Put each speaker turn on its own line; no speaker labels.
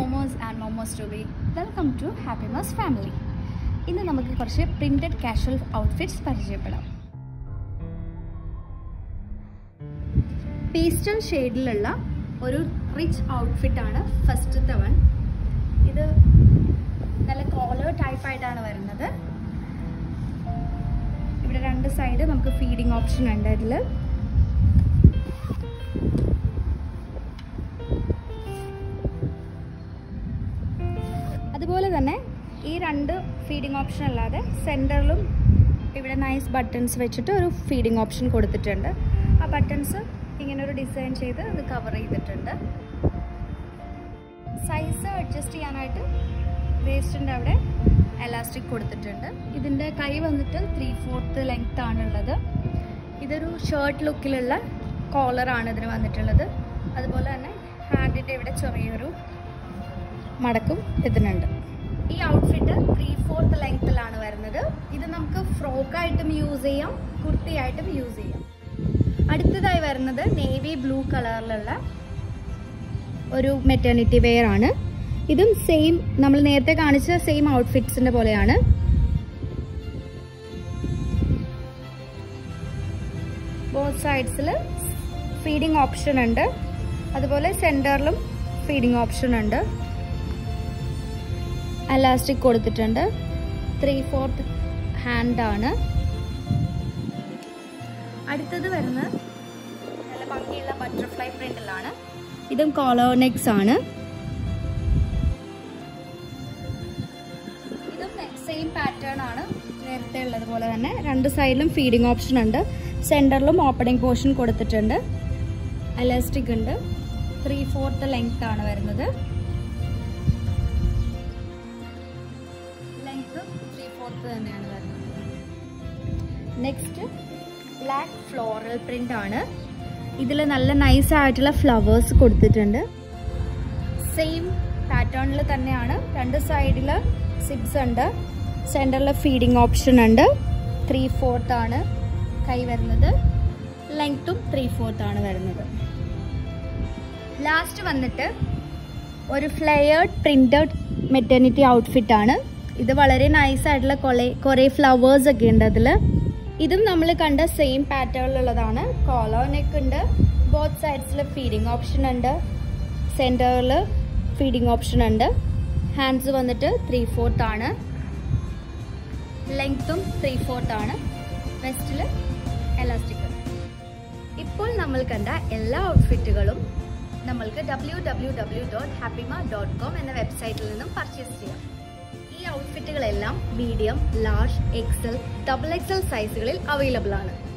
momos and moms to be welcome to Happima's family ഇന്ന് നമുക്ക് കുറച്ച് പ്രിൻറ്റഡ് കാഷ്വൽ ഔട്ട്ഫിറ്റ്സ് പരിചയപ്പെടാം പേസ്റ്റൽ ഷെയ്ഡിലുള്ള ഒരു റിച്ച് ഔട്ട്ഫിറ്റാണ് ഫസ്റ്റത്തെ വൺ ഇത് നല്ല കോളർ ടൈപ്പായിട്ടാണ് വരുന്നത് ഇവിടെ രണ്ട് സൈഡ് നമുക്ക് ഫീഡിങ് ഓപ്ഷൻ ഉണ്ട് ഇതിൽ അതുപോലെ തന്നെ ഈ രണ്ട് ഫീഡിങ് ഓപ്ഷൻ അല്ലാതെ സെൻറ്ററിലും ഇവിടെ നൈസ് ബട്ടൺസ് വെച്ചിട്ട് ഒരു ഫീഡിങ് ഓപ്ഷൻ കൊടുത്തിട്ടുണ്ട് ആ ബട്ടൺസ് ഇങ്ങനെ ഒരു ഡിസൈൻ ചെയ്ത് അത് കവർ ചെയ്തിട്ടുണ്ട് സൈസ് അഡ്ജസ്റ്റ് ചെയ്യാനായിട്ട് വേസ്റ്റിൻ്റെ അവിടെ എലാസ്റ്റിക് കൊടുത്തിട്ടുണ്ട് ഇതിൻ്റെ കൈ വന്നിട്ട് ത്രീ ഫോർത്ത് ലെങ്ത് ആണുള്ളത് ഇതൊരു ഷർട്ട് ലുക്കിലുള്ള കോളറാണ് ഇതിന് വന്നിട്ടുള്ളത് അതുപോലെ തന്നെ ഹാൻഡിൻ്റെ ഇവിടെ ചെറിയൊരു മടക്കും ഇതിനുണ്ട് ഈ ഔട്ട്ഫിറ്റ് ത്രീ ഫോർത്ത് ലെങ്ത്തിലാണ് വരുന്നത് ഇത് നമുക്ക് ഫ്രോക്കായിട്ടും യൂസ് ചെയ്യാം കുർത്തിയായിട്ടും യൂസ് ചെയ്യാം അടുത്തതായി വരുന്നത് നേവി ബ്ലൂ കളറിലുള്ള ഒരു മെറ്റേണിറ്റി വെയർ ആണ് ഇതും സെയിം നമ്മൾ നേരത്തെ കാണിച്ച സെയിം ഔട്ട്ഫിറ്റ്സിന്റെ പോലെയാണ് ബോത്ത് സൈഡ്സിൽ ഫീഡിങ് ഓപ്ഷൻ ഉണ്ട് അതുപോലെ സെൻറ്ററിലും ഫീഡിങ് ഓപ്ഷൻ ഉണ്ട് അലാസ്റ്റിക് കൊടുത്തിട്ടുണ്ട് ത്രീ ഫോർത്ത് ഹാൻഡ് ആണ് അടുത്തത് വരുന്നത് നല്ല ഭംഗിയുള്ള ബട്ടർഫ്ലൈ പ്രിന്റിലാണ് ഇതും കോളർ നെക്സ് ആണ് ഇതും സെയിം പാറ്റേൺ ആണ് നേരത്തെ ഉള്ളതുപോലെ തന്നെ രണ്ട് സൈഡിലും ഫീഡിങ് ഓപ്ഷൻ ഉണ്ട് സെൻറ്ററിലും ഓപ്പണിംഗ് പോർഷൻ കൊടുത്തിട്ടുണ്ട് അലാസ്റ്റിക് ഉണ്ട് ത്രീ ഫോർത്ത് ലെങ്ത് ആണ് വരുന്നത് ലെങ്ത് ത്രീ ഫോർത്ത് തന്നെയാണ് വരുന്നത് നെക്സ്റ്റ് ബ്ലാക്ക് ഫ്ലോറൽ പ്രിന്റ് ആണ് ഇതിൽ നല്ല നൈസ് ആയിട്ടുള്ള ഫ്ലവേഴ്സ് കൊടുത്തിട്ടുണ്ട് സെയിം പാറ്റേണിൽ തന്നെയാണ് രണ്ട് സൈഡിൽ സിബ്സ് ഉണ്ട് സെൻറ്ററിൽ ഫീഡിങ് ഓപ്ഷൻ ഉണ്ട് ത്രീ ഫോർത്ത് ആണ് കൈ വരുന്നത് ലെങ്ത്തും ത്രീ ഫോർത്ത് ആണ് വരുന്നത് ലാസ്റ്റ് വന്നിട്ട് ഒരു ഫ്ലെയേർഡ് പ്രിന്റഡ് മെറ്റേണിറ്റി ഔട്ട്ഫിറ്റ് ആണ് ഇത് വളരെ നൈസ് ആയിട്ടുള്ള കുറേ കുറേ ഫ്ലവേഴ്സ് ഒക്കെ ഉണ്ട് അതിൽ ഇതും നമ്മൾ കണ്ട സെയിം പാറ്റേണിലുള്ളതാണ് കോളർ നെക്ക് ഉണ്ട് ബോത്ത് സൈഡ്സിൽ ഫീഡിങ് ഓപ്ഷൻ ഉണ്ട് സെൻറ്ററിൽ ഫീഡിങ് ഓപ്ഷൻ ഉണ്ട് ഹാൻഡ്സ് വന്നിട്ട് ത്രീ ഫോർത്ത് ആണ് ലെങ്ത്തും ത്രീ ഫോർത്ത് ആണ് വെസ്റ്റിൽ എലാസ്റ്റിക് ഇപ്പോൾ നമ്മൾ കണ്ട എല്ലാ ഔട്ട്ഫിറ്റുകളും നമ്മൾക്ക് W W W dot Happima dot com എന്ന വെബ്സൈറ്റിൽ നിന്നും പർച്ചേസ് ചെയ്യാം ഈ ഔട്ട്ഫിറ്റുകളെല്ലാം medium large XL double XL സൈസുകളിൽ അവൈലബിൾ ആണ്